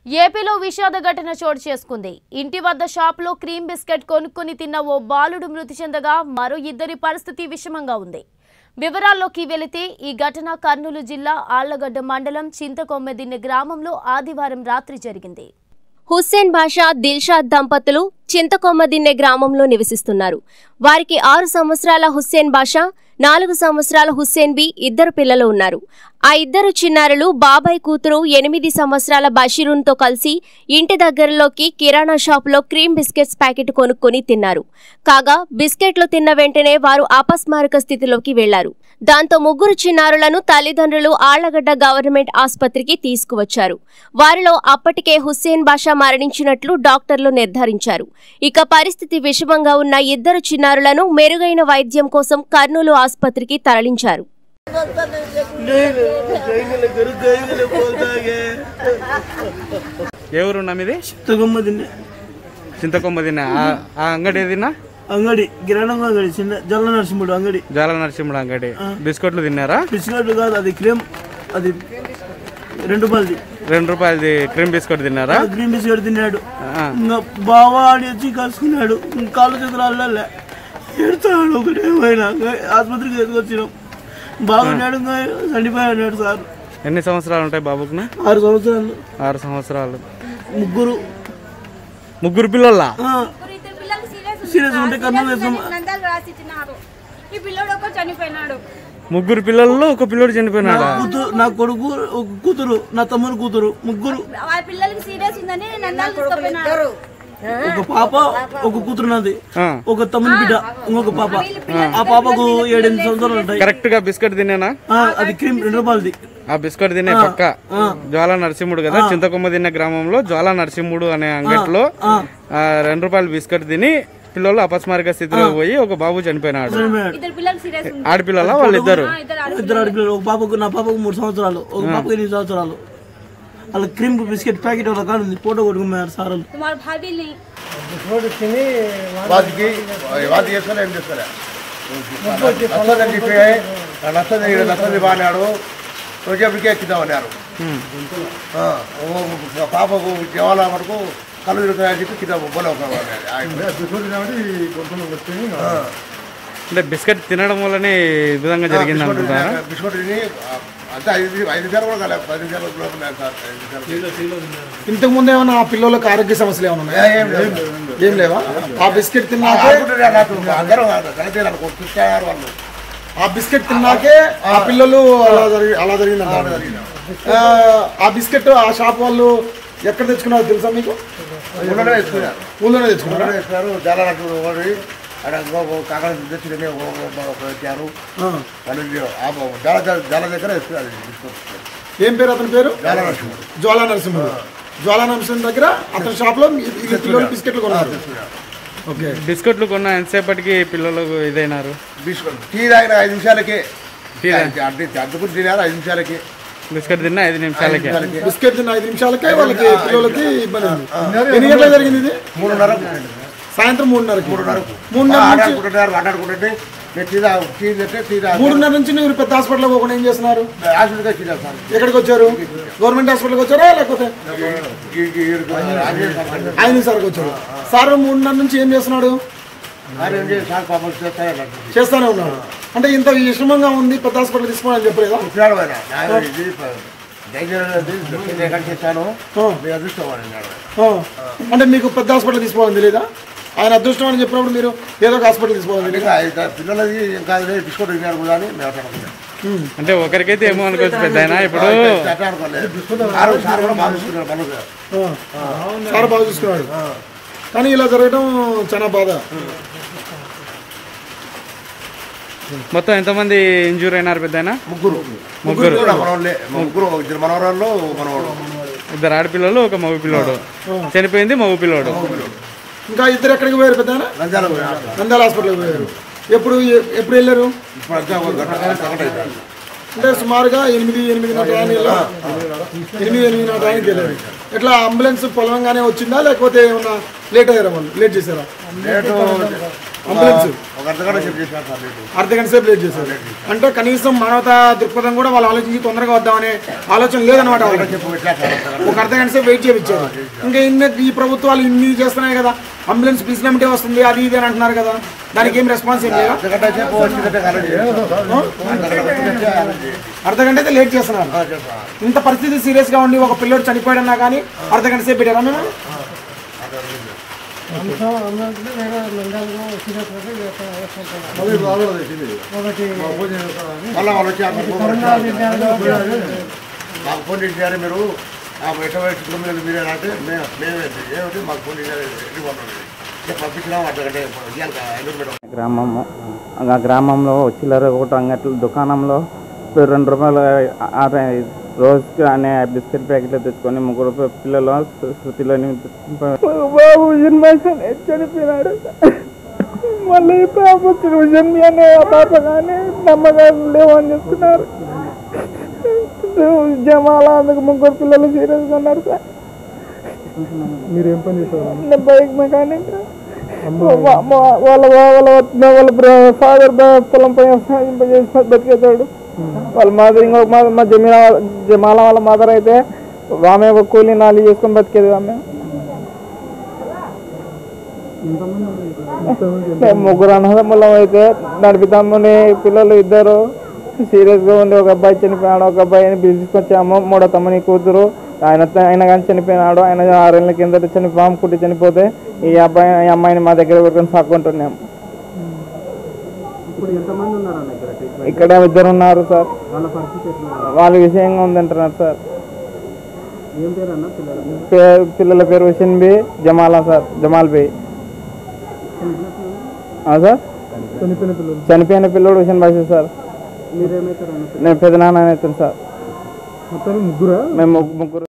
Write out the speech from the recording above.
ఏపీలో విషాద ఘటన చోటు చేసుకుంది ఇంటి వద్ద షాపులో క్రీమ్ బిస్కెట్ కొనుక్కొని తిన్న ఓ బాలుడు మృతి చెందగా మరో ఇద్దరి పరిస్థితి విషమంగా ఉంది వివరాల్లోకి వెళితే ఈ ఘటన కర్నూలు జిల్లా ఆళ్లగడ్డ మండలం చింతకొమ్మెదిన్నె గ్రామంలో ఆదివారం రాత్రి జరిగింది హుస్సేన్ బాషా దిల్షాద్ దంపతులు చింతకొమ్మదిన్నె గ్రామంలో నివసిస్తున్నారు వారికి ఆరు సంవత్సరాల హుస్సేన్ బాషా నాలుగు సంవత్సరాల హుస్సేన్ బి ఇద్దరు పిల్లలు ఉన్నారు ఆ ఇద్దరు చిన్నారులు బాబాయ్ కూతురు ఎనిమిది సంవత్సరాల బషీరున్తో కలిసి ఇంటి దగ్గరలోకి కిరాణా షాపులో క్రీమ్ బిస్కెట్స్ ప్యాకెట్ కొనుక్కొని తిన్నారు కాగా బిస్కెట్లు తిన్న వెంటనే వారు అపస్మారక స్థితిలోకి వెళ్లారు దాంతో ముగ్గురు చిన్నారులను తల్లిదండ్రులు ఆళ్లగడ్డ గవర్నమెంట్ ఆసుపత్రికి తీసుకువచ్చారు వారిలో అప్పటికే హుస్సేన్ బాషా మరణించినట్లు డాక్టర్లు నిర్ధారించారు ఇక పరిస్థితి విషమంగా ఉన్న ఇద్దరు చిన్నారులను మెరుగైన వైద్యం కోసం కర్నూలు ఆసుపత్రికి తరలించారు ఏ ఊరు మీది ತಗೊಂಬಂದಿನಿ చింతకొమ్మ తిన్నా ఆ- ఆ అంగడి ఏదిన్నా ಅಂಗಡಿ ಕಿರಾಣ ಅಂಗಡಿ ಚಿನ್ನ ಜಲ ನರಸಿಂಹుడు అంగడి జాల నరసింహుడు అంగడి బిస్కెట్లు తిన్నారా బిస్కెట్లు కాదు అది క్రీమ్ అది రెండు రూపాయలది రెండు రూపాయలది క్రీమ్ బిస్కెట్ తిన్నారా గ్రీన్ బిస్కెట్ తిన్నాడు ఆ. ఇంకా బావా ఆడి వచ్చి కలుసుకున్నాడు ఇంకా కాళ్ళు చేతులు అల్లలే ఎడతాడు ఒకటి ఏమైనా ఇంకా ఆసుపత్రికి ఎదుకొచ్చినాం బాగున్నాడు ఇంకా చనిపోయాడు సార్ ఎన్ని సంవత్సరాలు ఉంటాయి బాబుకున ఆరు సంవత్సరాలు ఆరు సంవత్సరాలు ముగ్గురు ముగ్గురు పిల్లల సీరియస్ ఉంటే కర్నూలు వేస్తాం నందాలు రాసిచ్చినారు ఈ పిల్లోడు ఒక చనిపోయినాడు ముగ్గురు పిల్లల్లో ఒక పిల్లోడు చనిపోయినాడా కూతురు నా కొడుకు ఒక కూతురు నా తమ్ముడు కూతురు ముగ్గురు ఆ పిల్లలకి సీరియస్ ఉందని నందాలు తీసుకుపోయినారు ఒక పాప ఒక కూతురు నాది ఆ. ఒక తమ్ముని బిడ్డ ఇంకొక పాప ఆ పాపకు ఏడెనిమిది సంవత్సరాలు ఉంటాయి కరెక్ట్ గా బిస్కెట్ తినేనా ఆ, అది క్రీమ్ రెండు రూపాయలది ఆ బిస్కెట్ తినే పక్క జ్వాల నరసింహుడు కదా చింతకొమ్మ తిన్న గ్రామంలో జ్వాల నరసింహుడు అనే అంగట్లో ఆ, రెండు రూపాయల బిస్కెట్ తిని పిల్లలు అపస్మారక స్థితిలో పోయి ఒక బాబు చనిపోయినాడు ఇద్దరు పిల్లలకి సీరియస్ ఉంది ఆడపిల్లల వాళ్ళిద్దరు ఇద్దరు ఇద్దరు ఆడపిల్లలు ఒక పాపకు నా పాపకు మూడు సంవత్సరాలు ఒక పాపకు ఎనిమిది సంవత్సరాలు వాళ్ళ క్రీమ్ బిస్కెట్ ప్యాకెట్ వాళ్ళ కాదు ఉంది ఫోటో కొట్టుకున్నారు సార్ వాళ్ళు तुम्हारे भाभी नहीं వాటికి వాటి చేస్తారా ఏం చేస్తారా నచ్చదని చెప్పి నచ్చని నచ్చని బాగాడు రోజేపటికే ఎక్కిద్దామన్నారు ఆ, ఓ పాపకు జవాల వరకు కళ్ళు తిరుగుతాయని చెప్పి కింద బొల అంటే బిస్కెట్ తినడం వల్లనే ఈ విధంగా జరిగింది అనుకుంటారా బిస్కెట్ తిని ఆ, అంతే ఐదు ఐదు నిమిషాలు కూడా కాలేదు పది నిమిషాలు లోపల లేదు సార్ ఐదు నిమిషాలు ఇంతకు ముందు ఏమైనా ఆ పిల్లలకు ఆరోగ్య సమస్యలు ఏమైనా ఉన్నాయా ఏం లేదు. ఏం లేవా ఆ బిస్కెట్ తిన్నాకే అనుకుంటున్నారు నాకు అందరూ కలిసి నాకు చూస్తారు వాళ్ళు ఆ బిస్కెట్ తిన్నాకే ఆ పిల్లలు అలా జరిగి అలా జరిగిందంట ఆ, ఆ బిస్కెట్ ఆ షాప్ వాళ్ళు ఎక్కడ తెచ్చుకున్నారో తెలుసా మీకు ఊళ్ళోనే వేసుకున్నారు ఊళ్ళోనే తెచ్చుకున్నారా ఊళ్ళోనే వేసుకున్నారు చాలా రకాలు ఒకటి అక్కడ ఇంకో కాకర తెచ్చి పెట్టారు ఆ. వాళ్ళు ఆ జాల జాల దగ్గర వేసుకున్నారు ఏం పేరు అతని పేరు జాల నరసింహుడు జ్వాలా నరసింహుడు జ్వాలా నరసింహుడు దగ్గర అతని షాప్ లో ఈ- ఈ పిల్లలు బిస్కెట్లు కొన్నారు ఓకే బిస్కెట్లు కొన్న ఎంతసేపటికి పిల్లలు ఇదైనారు బిస్కెట్ టీ తాగిన ఐదు నిమిషాలకే టీ అద్దె అద్దుకుని తినారు ఐదు నిమిషాలకి బిస్కెట్ తిన్న ఐదు నిమిషాలకే బిస్కెట్ తిన్న ఐదు నిమిషాలకే వాళ్ళకి పిల్లలకి ఇబ్బంది ఉంది ఎన్ని గంటలకు జరిగింది ఇది మూడున్నర సాయంత్రం మూడున్నరకి మూడున్నర మూడున్నర నుంచి ఆడాడుకుంటున్నారు ఆడాడుకుంటుంటే నేను టీ తా టీ తెస్తే టీ తా మూడున్నర నుంచి మీరు పెద్ద హాస్పిటల్ పోకుండా ఏం చేస్తున్నారు హాస్పిటల్గా టీ తాగుతాను ఎక్కడికి వచ్చారు గవర్నమెంట్ హాస్పిటల్కి వచ్చారా లేకపోతే ఆయన సార్కి వచ్చారు సార్ మూడున్నర నుంచి ఏం చేస్తున్నాడు సార్ పాపం చేస్తాను చేస్తానే ఉన్నాడు అంటే ఇంత విషమంగా ఉంది పెద్ద హాస్పిటల్ తీసుకోవాలని చెప్పలేదా చెప్పాడు ఆయన ఆయన ఇది డేంజర్ అనేది ఎక్కడ చేశాను ఆ. మీ అదృష్టం అని అన్నాడు ఆ. అంటే మీకు పెద్ద హాస్పిటల్ తీసుకోవాలని తెలియదా ఆయన అదృష్టం అని చెప్పినప్పుడు మీరు ఏదో ఒక హాస్పిటల్ తీసుకోవాలని తెలియదా? ఇంకా ఐదు పిల్లలది ఇంకా బిస్కెట్ తిన్నారు కూడా అని మేము అనుకున్నాం అంటే ఒకరికైతే ఏమో అనుకోవచ్చు పెద్ద ఇప్పుడు అట్లా అనుకోలేదు సార్ సార్ కూడా బాగా చూసుకున్నారు పనులు ఆ. సార్ బాగా చూసుకున్నాడు కానీ ఇలా జరగడం చాలా బాధ మొత్తం ఎంతమంది ఇంజూర్ అయినారు పెద్ద ముగ్గురు ముగ్గురు. కూడా మనవాళ్ళే ముగ్గురు ఇద్దరు మనవరాళ్ళు మనవాడు ఇద్దరు ఆడపిల్లలు ఒక మగ పిల్లోడు చనిపోయింది మగ పిల్లోడు ఇంకా ఇద్దరు ఎక్కడికి పోయారు పెద్ద నంద్యాల నంద్యాల హాస్పిటల్కి పోయారు ఎప్పుడు ఎప్పుడు వెళ్ళారు ఇప్పుడు అంతా ఒక గంట గంట అవుతుంది. అంటే సుమారుగా ఎనిమిది ఎనిమిదిన్నర టైం ఎనిమిది ఎనిమిదిన్నర టైంకి వెళ్ళారు ఎట్లా అంబులెన్స్ పొలంగానే వచ్చిందా లేకపోతే ఏమన్నా లేట్ అయ్యారా వాళ్ళు లేట్ చేశారా రేటు అంబులెన్స్ ఒక అర్ధగంట సేపు చేసినారు సార్ లేటు అర్ధ గంట సేపు లేట్ చేశారు అంటే కనీసం మానవతా దృక్పథం కూడా వాళ్ళు ఆలోచించి తొందరగా వద్దామనే ఆలోచన లేదనమాట వాళ్ళకి చెప్పు పెట్టారు సార్ అర్ధగంట. ఒక అర్ధ గంట సేపు వెయిట్ చేయించారు ఇంకా ఇన్ని ఈ ప్రభుత్వాలు ఇన్ని చేస్తున్నాయి కదా అంబులెన్స్ పిలిచినట్టే వస్తుంది అది ఇది అని అంటున్నారు కదా దానికి ఏం రెస్పాన్స్ ఏం లేదా అర్ధగంట సేపు వచ్చిందంటే కరెంట్ అర్ధగంట వచ్చిందంటే కరెంట్ అర్ధ గంట అయితే లేట్ చేస్తున్నారు చేస్తాను ఇంత పరిస్థితి సీరియస్ గా ఉండి ఒక పిల్లోడు చనిపోయాడన్నా కానీ అర్ధ గంట సేపు పెట్టారా మేము మళ్ళీ వాళ్ళు వచ్చి అక్కడ మాకు ఫోన్ చేశారు మీరు ఆ ఎటువంటి కిలోమీటర్లు మీరే అంటే మేము మేమే ఏమిటి మాకు ఫోన్ చేశారు ఎన్ని పంపండి పంపించినాం అర్ధగంట ఇవ్వాలి ఐదు మీటర్ గ్రామము ఆ గ్రామంలో చిల్లర ఒకటి అంగట్లో దుకాణంలో రెండు రూపాయలు ఆ- రోజుకి అనే బిస్కెట్ ప్యాకెట్లు తెచ్చుకొని ముగ్గురు పి- పిల్లలు శృతిలోని బాబు జన్మేషన్ చనిపోయినాడు మళ్ళీ పాప జన్మి అనే ఆ పాప కానీ నమ్మకాలు లేవని చెప్తున్నారు జమాల అందుకు ముగ్గురు పిల్లలు సీరియస్గా ఉన్నారు సార్ మీరేం పని చేశారు నేను బైక్ మెకానిక్ వా- వా- వాళ్ళ వాళ్ళ వాళ్ళ ఫాదర్ పొలం పైన చేసి బతికేతాడు వాళ్ళ మదర్ ఇంకొక మదర్ మా జమీన జమాల వాళ్ళ మదర్ అయితే ఆమె ఒక కూలీ నాలి చేసుకొని బతికేది ఆమె మేము ముగ్గురు అన్నదమ్ములం అయితే నడిపిద్దామని పిల్లలు ఇద్దరు సీరియస్ గా ఉండి ఒక అబ్బాయి చనిపోయాడు ఒక అబ్బాయిని పిలుచుకొచ్చాము మూడో తమ్మని కూతురు ఆయన ఆయన కానీ చనిపోయినాడు ఆయన ఆరేళ్ళ కింద చని పాము కుట్టి చనిపోతే ఈ అబ్బాయి ఈ అమ్మాయిని మా దగ్గర పెట్టుకొని సాక్కుంటున్నాము ఇక్కడ ఇద్దరు ఉన్నారు సార్ వాళ్ళ విషయంగా ఉందంటున్నారు సార్ పే- పిల్లల పేరు హుసేన్ బి జమాలా సార్ జమాల్ బి ఆ సార్ చనిపోయిన పిల్లడు హుసేన్ బాషా సార్ నేను పెద్దనాన్న అవుతాను సార్ మొత్తం ముగ్గురా మేము ముగ్గు- ముగ్గురు